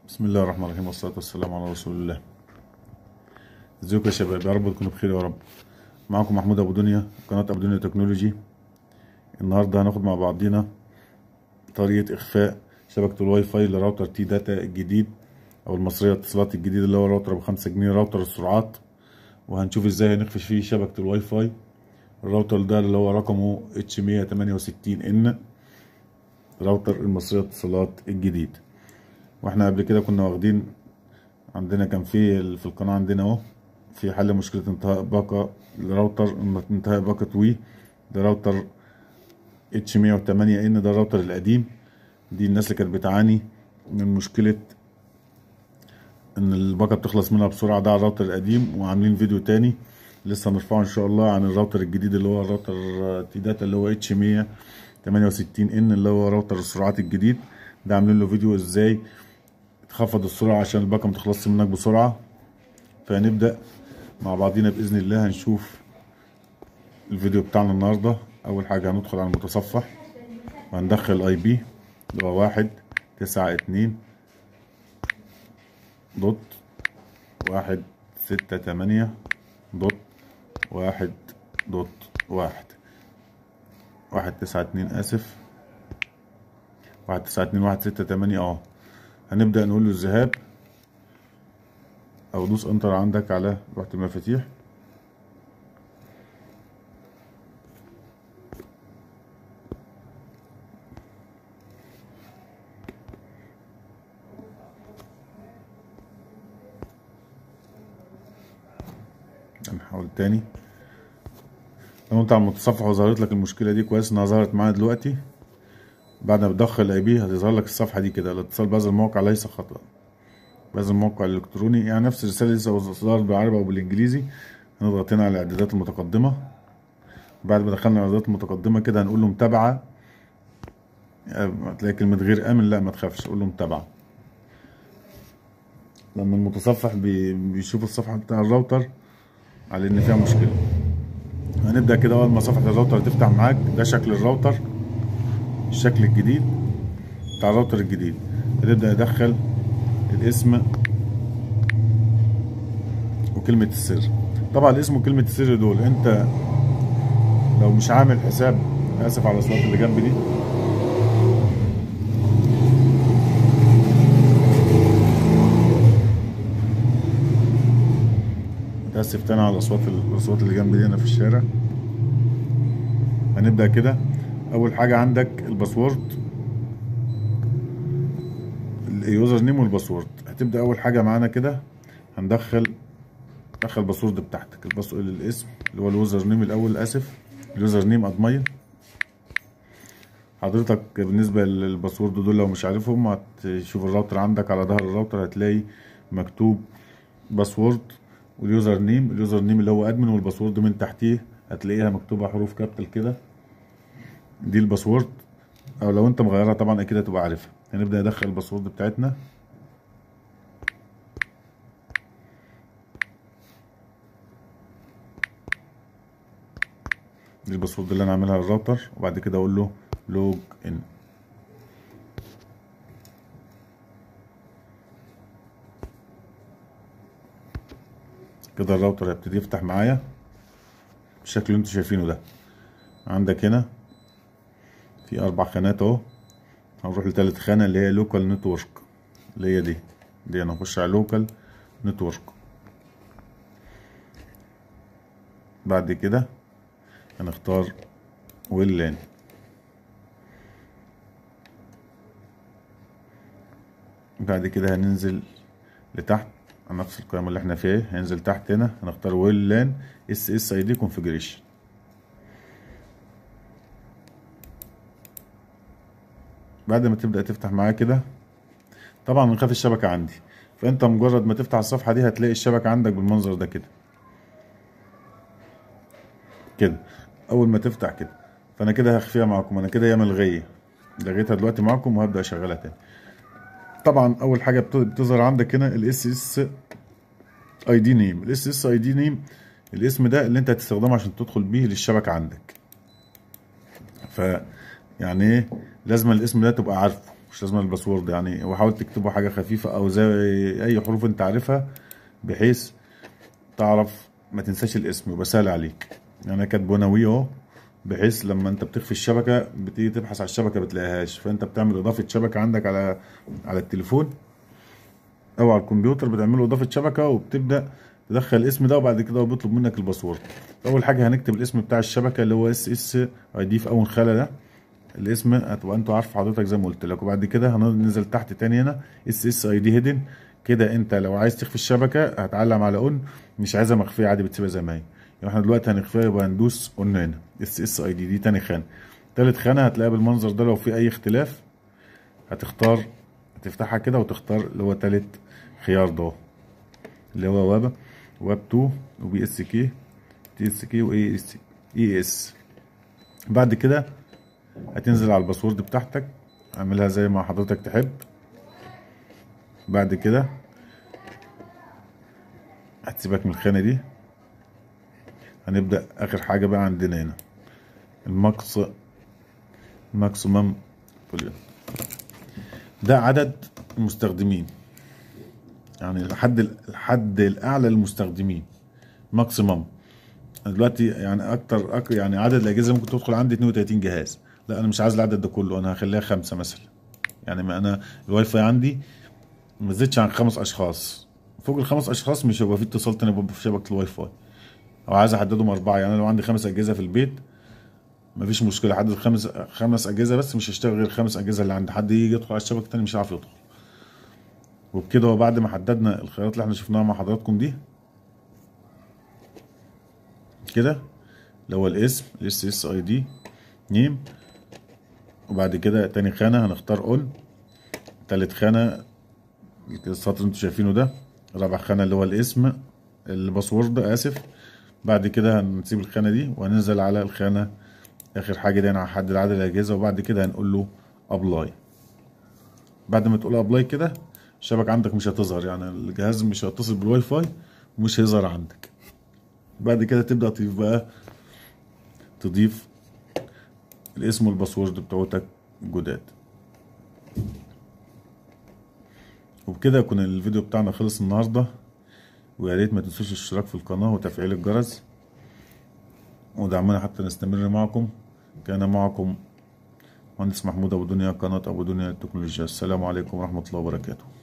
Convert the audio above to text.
بسم الله الرحمن الرحيم والصلاة والسلام على رسول الله ازيكم يا شباب يا رب تكونوا بخير يا رب معكم محمود ابو دنيا قناة ابو دنيا تكنولوجي النهاردة هناخد مع بعضينا طريقة اخفاء شبكة الواي فاي لراوتر تي داتا الجديد او المصرية الاتصالات الجديد اللي هو راوتر بخمسة جنيه راوتر السرعات وهنشوف ازاي هنخفي فيه شبكة الواي فاي الراوتر ده اللي هو رقمه اتش 168 ان راوتر المصرية الاتصالات الجديد واحنا قبل كده كنا واخدين عندنا كان في في القناة عندنا اهو في حل مشكلة انتهاء باقة لراوتر انتهاء باقة وي ده راوتر اتش 108 ان ده الراوتر القديم دي الناس اللي كانت بتعاني من مشكلة ان الباقة بتخلص منها بسرعة ده على الراوتر القديم وعاملين فيديو تاني لسه هنرفعه ان شاء الله عن الراوتر الجديد اللي هو الراوتر تي داتا اللي هو اتش 168 ان اللي هو راوتر السرعات الجديد ده عاملين له فيديو ازاي تخفض السرعة عشان الباقة متخلصش منك بسرعة فهنبدأ مع بعضينا بإذن الله هنشوف الفيديو بتاعنا النهاردة أول حاجة هندخل على المتصفح وهندخل الاي بي اللي هو واحد تسعة اتنين دوت واحد ستة تمانية دوت واحد دوت واحد واحد تسعة اتنين آسف واحد تسعة اتنين واحد ستة تمانية اه هنبدأ نقول له الذهاب أو دوس انتر عندك على لوحة المفاتيح هنحاول تاني لو انت على المتصفح وظهرت لك المشكلة دي كويس انها ظهرت معايا دلوقتي بعد ما بتدخل الاي بي هتظهر لك الصفحه دي كده الاتصال بهذا الموقع ليس خطا بهذا الموقع الالكتروني يعني نفس الرساله لسه ظهرت بالعربي او بالانجليزي هنضغط هنا على الاعدادات المتقدمه بعد ما دخلنا الاعدادات المتقدمه كده هنقول له متابعه هتلاقي كلمه غير امن لا ما تخافش قول له متابعه لما المتصفح بي بيشوف الصفحه بتاع الراوتر على ان فيها مشكله هنبدا كده اول ما صفحه الراوتر تفتح معاك ده شكل الراوتر الشكل الجديد بتاع الراوتر الجديد هتبدأ يدخل الاسم وكلمة السر طبعا الاسم وكلمة السر دول انت لو مش عامل حساب اسف على الصوت اللي جنبي دي متأسف تاني على الاصوات الاصوات اللي جنبي دي انا في الشارع هنبدأ كده اول حاجه عندك الباسورد اليوزر نيم والباسورد هتبدا اول حاجه معانا كده هندخل دخل الباسورد بتاعتك الباسورد الاسم اللي هو اليوزر نيم الاول اسف اليوزر نيم ادمايل حضرتك بالنسبه للباسورد دول لو مش عارفهم هتشوف الراوتر عندك على ظهر الراوتر هتلاقي مكتوب باسورد واليوزر نيم اليوزر نيم اللي هو ادمن والباسورد من تحتيه هتلاقيها مكتوبه حروف كابيتال كده دي الباسورد او لو انت مغيرها طبعا اكيد هتبقى عارفها هنبدا ندخل الباسورد بتاعتنا دي الباسورد اللي انا عاملها للراوتر وبعد كده اقول له لوج ان كده الراوتر هيبتدي يفتح معايا بالشكل اللي انتوا شايفينه ده عندك هنا في اربع خانات اهو هنروح لتالت خانة اللي هي لوكال نتورك اللي هي دي دي انا هخش على لوكال نتورك بعد كده هنختار ويلان بعد كده هننزل لتحت على نفس القائمة اللي احنا فيها هننزل تحت هنا هنختار ويلان اس اس اي دي كونفيجريشن بعد ما تبدأ تفتح معاه كده طبعا نخاف الشبكة عندي فانت مجرد ما تفتح الصفحة دي هتلاقي الشبكة عندك بالمنظر ده كده كده اول ما تفتح كده فانا كده هخفيها معاكم انا كده هي ملغية لغيتها دلوقتي معاكم وهبدأ اشغلها تاني طبعا اول حاجة بتظهر عندك هنا الاس اس اي دي نيم الاس اس اي دي نيم الاسم ده اللي انت هتستخدمه عشان تدخل بيه للشبكة عندك ف يعني ايه لازم الاسم ده تبقى عارفه مش لازم الباسورد يعني وحاول تكتبوا حاجه خفيفه او زي اي حروف انت عارفها بحيث تعرف ما تنساش الاسم يبقى سهل عليك يعني انا كاتبه ناوي اهو بحيث لما انت بتخفي الشبكه بتيجي تبحث على الشبكه بتلاقيهاش فانت بتعمل اضافه شبكه عندك على على التليفون او على الكمبيوتر بتعمل له اضافه شبكه وبتبدا تدخل الاسم ده وبعد كده هو بيطلب منك الباسورد اول حاجه هنكتب الاسم بتاع الشبكه اللي هو اس اس اي دي في اول خانه ده الاسم هتبقى انتوا عارف حضرتك زي ما قلت لك وبعد كده هننزل تحت تاني هنا اس اس اي دي هيدن كده انت لو عايز تخفي الشبكه هتعلم على اون مش عايزها مخفيه عادي بتسيبها زي ما هي يعني احنا دلوقتي هنخفيها يبقى هندوس اون هنا اس اس اي دي دي تاني خانه تالت خانه هتلاقيها بالمنظر ده لو في اي اختلاف هتختار هتفتحها كده وتختار اللي هو تالت خيار ده اللي هو واب واب 2 وبي اس كي تي اس كي واي اس اي اس بعد كده هتنزل على الباسورد بتاعتك اعملها زي ما حضرتك تحب بعد كده هتسيبك من الخانة دي هنبدأ آخر حاجة بقى عندنا هنا الماكس ماكسيمم فوليوم ده عدد المستخدمين يعني الحد الحد الأعلى للمستخدمين ماكسيمم دلوقتي يعني أكتر أك يعني عدد الأجهزة ممكن تدخل عندي 32 جهاز لا أنا مش عايز العدد ده كله أنا هخليها خمسة مثلا يعني ما أنا الواي فاي عندي ما زدتش عن خمس اشخاص فوق الخمس اشخاص مش هيبقى في اتصال تاني في شبكه الواي فاي او عايز احددهم اربعه يعني لو عندي خمس اجهزه في البيت مفيش مشكله احدد خمس خمس اجهزه بس مش هشتغل غير الخمس اجهزه اللي عند حد يجي يدخل على الشبكه التاني مش هيعرف يدخل وبكده وبعد ما حددنا الخيارات اللي احنا شفناها مع حضراتكم دي كده اللي هو الاسم الاس اس اي دي نيم وبعد كده تاني خانه هنختار اون تالت خانه السطر اللي انتوا شايفينه ده رابع خانة اللي هو الاسم الباسورد اسف بعد كده هنسيب الخانة دي وهننزل على الخانة اخر حاجة دي هنحدد عدد الاجهزة وبعد كده هنقول له ابلاي بعد ما تقول ابلاي كده الشبكة عندك مش هتظهر يعني الجهاز مش هيتصل بالواي فاي ومش هيظهر عندك بعد كده تبدأ تضيف بقى تضيف الاسم والباسورد بتوعتك جداد وبكده يكون الفيديو بتاعنا خلص النهارده ويا ريت ما تنسوش الاشتراك في القناه وتفعيل الجرس ودعمنا حتى نستمر معكم كان معكم مهندس محمود ابو دنيا قناه ابو دنيا التكنولوجيا السلام عليكم ورحمه الله وبركاته